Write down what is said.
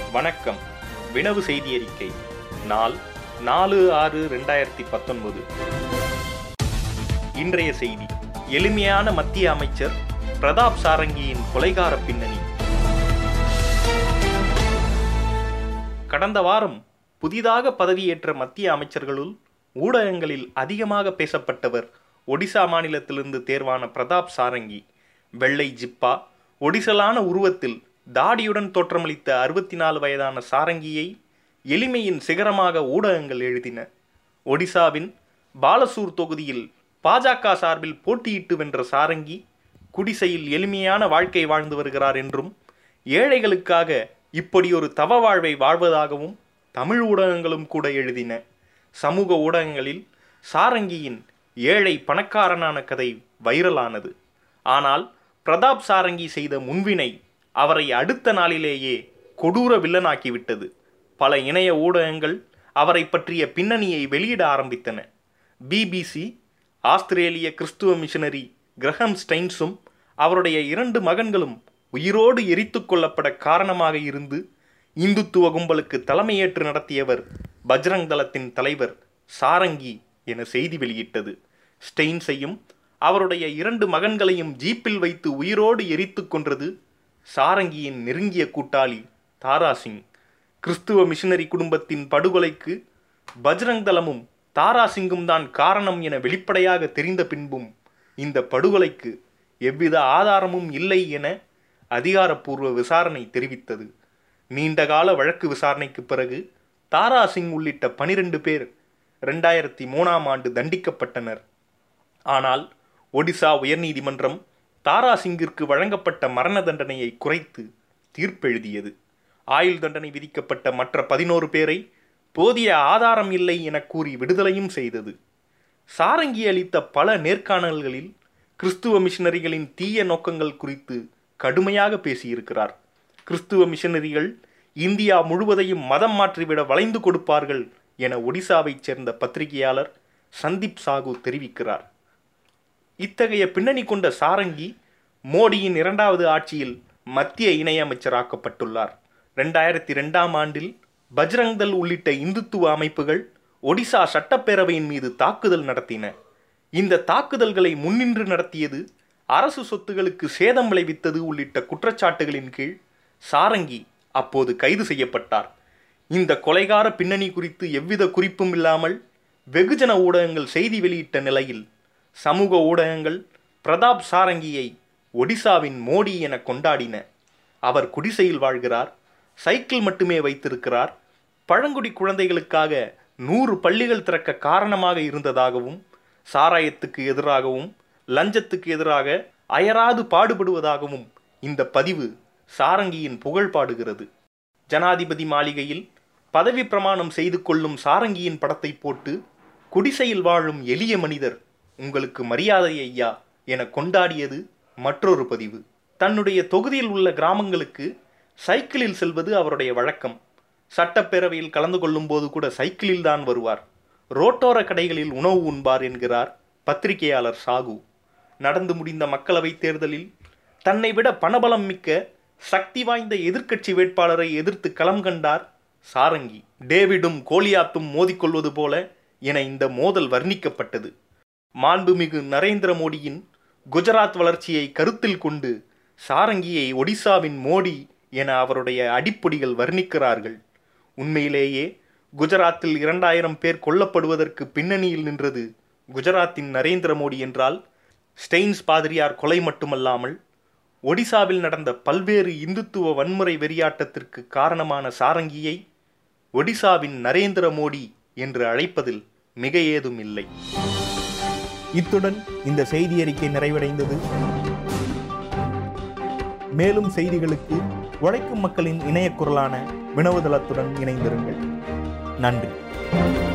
வணக்கம் வினவு செய்தி அறிக்கை நாள் நாலு ஆறு ரெண்டாயிரத்தி பத்தொன்பது இன்றைய செய்தி எளிமையான மத்திய அமைச்சர் பிரதாப் சாரங்கியின் கொலைகார பின்னணி கடந்த வாரம் புதிதாக பதவியேற்ற மத்திய அமைச்சர்களுள் ஊடகங்களில் அதிகமாக பேசப்பட்டவர் ஒடிசா மாநிலத்திலிருந்து தேர்வான பிரதாப் சாரங்கி வெள்ளை ஜிப்பா ஒடிசலான உருவத்தில் தாடியுடன் தோற்றமளித்த அறுபத்தி நாலு வயதான சாரங்கியை எளிமையின் சிகரமாக ஊடகங்கள் எழுதின ஒடிசாவின் பாலசூர் தொகுதியில் பாஜக சார்பில் போட்டியிட்டு வென்ற சாரங்கி குடிசையில் எளிமையான வாழ்க்கை வாழ்ந்து வருகிறார் என்றும் ஏழைகளுக்காக இப்படி ஒரு தவ வாழ்வை வாழ்வதாகவும் தமிழ் ஊடகங்களும் கூட எழுதின சமூக ஊடகங்களில் சாரங்கியின் ஏழை பணக்காரனான கதை வைரலானது ஆனால் பிரதாப் சாரங்கி செய்த முன்வினை அவரை அடுத்த நாளிலேயே கொடூர வில்லனாக்கிவிட்டது பல இணைய ஊடகங்கள் அவரை பற்றிய பின்னணியை வெளியிட ஆரம்பித்தன பிபிசி ஆஸ்திரேலிய கிறிஸ்துவ மிஷனரி கிரஹம் ஸ்டைன்ஸும் அவருடைய இரண்டு மகன்களும் உயிரோடு எரித்து கொல்லப்பட காரணமாக இருந்து இந்துத்துவ கும்பலுக்கு தலைமையேற்று நடத்தியவர் பஜ்ரங் தளத்தின் தலைவர் சாரங்கி என செய்தி வெளியிட்டது ஸ்டெயின்ஸையும் அவருடைய இரண்டு மகன்களையும் ஜீப்பில் வைத்து உயிரோடு எரித்து கொன்றது சாரங்கியின் நெருங்கிய கூட்டாளி தாரா சிங் கிறிஸ்துவ மிஷனரி குடும்பத்தின் படுகொலைக்கு பஜ்ரங் தளமும் தாரா சிங்கும் தான் காரணம் என வெளிப்படையாக தெரிந்த பின்பும் இந்த படுகொலைக்கு எவ்வித ஆதாரமும் இல்லை என அதிகாரப்பூர்வ விசாரணை தெரிவித்தது நீண்டகால வழக்கு விசாரணைக்கு பிறகு தாரா சிங் உள்ளிட்ட பனிரெண்டு பேர் ரெண்டாயிரத்தி மூணாம் ஆண்டு தண்டிக்கப்பட்டனர் ஆனால் ஒடிசா உயர்நீதிமன்றம் தாரா சிங்கிற்கு வழங்கப்பட்ட மரண தண்டனையை குறைத்து தீர்ப்பெழுதியது ஆயுள் தண்டனை விதிக்கப்பட்ட மற்ற பதினோரு பேரை போதிய ஆதாரம் இல்லை என கூறி விடுதலையும் செய்தது சாரங்கி அளித்த பல நேர்காணல்களில் கிறிஸ்துவ மிஷனரிகளின் தீய நோக்கங்கள் குறித்து கடுமையாக பேசியிருக்கிறார் கிறிஸ்துவ மிஷனரிகள் இந்தியா முழுவதையும் மதம் மாற்றிவிட வளைந்து கொடுப்பார்கள் என ஒடிசாவைச் சேர்ந்த பத்திரிகையாளர் சந்தீப் சாகு தெரிவிக்கிறார் இத்தகைய பின்னணி கொண்ட சாரங்கி மோடியின் இரண்டாவது ஆட்சியில் மத்திய இணையமைச்சராக்கப்பட்டுள்ளார் ரெண்டாயிரத்தி ரெண்டாம் ஆண்டில் பஜ்ரங்தல் உள்ளிட்ட இந்துத்துவ அமைப்புகள் ஒடிசா சட்டப்பேரவையின் மீது தாக்குதல் நடத்தின இந்த தாக்குதல்களை முன்னின்று நடத்தியது அரசு சொத்துகளுக்கு சேதம் விளைவித்தது உள்ளிட்ட குற்றச்சாட்டுகளின் கீழ் சாரங்கி அப்போது கைது செய்யப்பட்டார் இந்த கொலைகார பின்னணி குறித்து எவ்வித குறிப்பும் இல்லாமல் வெகுஜன ஊடகங்கள் செய்தி வெளியிட்ட நிலையில் சமூக ஊடகங்கள் பிரதாப் சாரங்கியை ஒடிசாவின் மோடி என கொண்டாடின அவர் குடிசையில் வாழ்கிறார் சைக்கிள் மட்டுமே வைத்திருக்கிறார் பழங்குடி குழந்தைகளுக்காக நூறு பள்ளிகள் திறக்க காரணமாக இருந்ததாகவும் சாராயத்துக்கு எதிராகவும் லஞ்சத்துக்கு எதிராக அயராது பாடுபடுவதாகவும் இந்த பதிவு சாரங்கியின் புகழ் பாடுகிறது ஜனாதிபதி மாளிகையில் பதவி பிரமாணம் செய்து கொள்ளும் சாரங்கியின் படத்தை போட்டு குடிசையில் வாழும் எளிய மனிதர் உங்களுக்கு மரியாதை ஐயா என கொண்டாடியது மற்றொரு பதிவு தன்னுடைய தொகுதியில் உள்ள கிராமங்களுக்கு சைக்கிளில் செல்வது அவருடைய வழக்கம் சட்டப்பேரவையில் கலந்து கொள்ளும் போது கூட சைக்கிளில் தான் வருவார் ரோட்டோர கடைகளில் உணவு உண்பார் என்கிறார் பத்திரிகையாளர் சாகு நடந்து முடிந்த மக்களவைத் தேர்தலில் தன்னை விட பணபலம் மிக்க சக்தி வாய்ந்த எதிர்க்கட்சி வேட்பாளரை எதிர்த்து களம் கண்டார் சாரங்கி டேவிடும் கோலியாத்தும் மோதிக்கொள்வது போல என இந்த மோதல் வர்ணிக்கப்பட்டது மாண்புமிகு நரேந்திர மோடியின் குஜராத் வளர்ச்சியை கருத்தில் கொண்டு சாரங்கியை ஒடிசாவின் மோடி என அவருடைய அடிப்பொடிகள் வர்ணிக்கிறார்கள் உண்மையிலேயே குஜராத்தில் இரண்டாயிரம் பேர் கொல்லப்படுவதற்கு பின்னணியில் நின்றது குஜராத்தின் நரேந்திர மோடி என்றால் ஸ்டெயின்ஸ் பாதிரியார் கொலை மட்டுமல்லாமல் ஒடிசாவில் நடந்த பல்வேறு இந்துத்துவ வன்முறை வெறியாட்டத்திற்கு காரணமான சாரங்கியை ஒடிசாவின் நரேந்திர மோடி என்று அழைப்பதில் மிக ஏதும் இல்லை இத்துடன் இந்த செய்தி அறிக்கை நிறைவடைந்தது மேலும் செய்திகளுக்கு உழைக்கும் மக்களின் இணைய குரலான வினவுதளத்துடன் இணைந்திருங்கள் நன்றி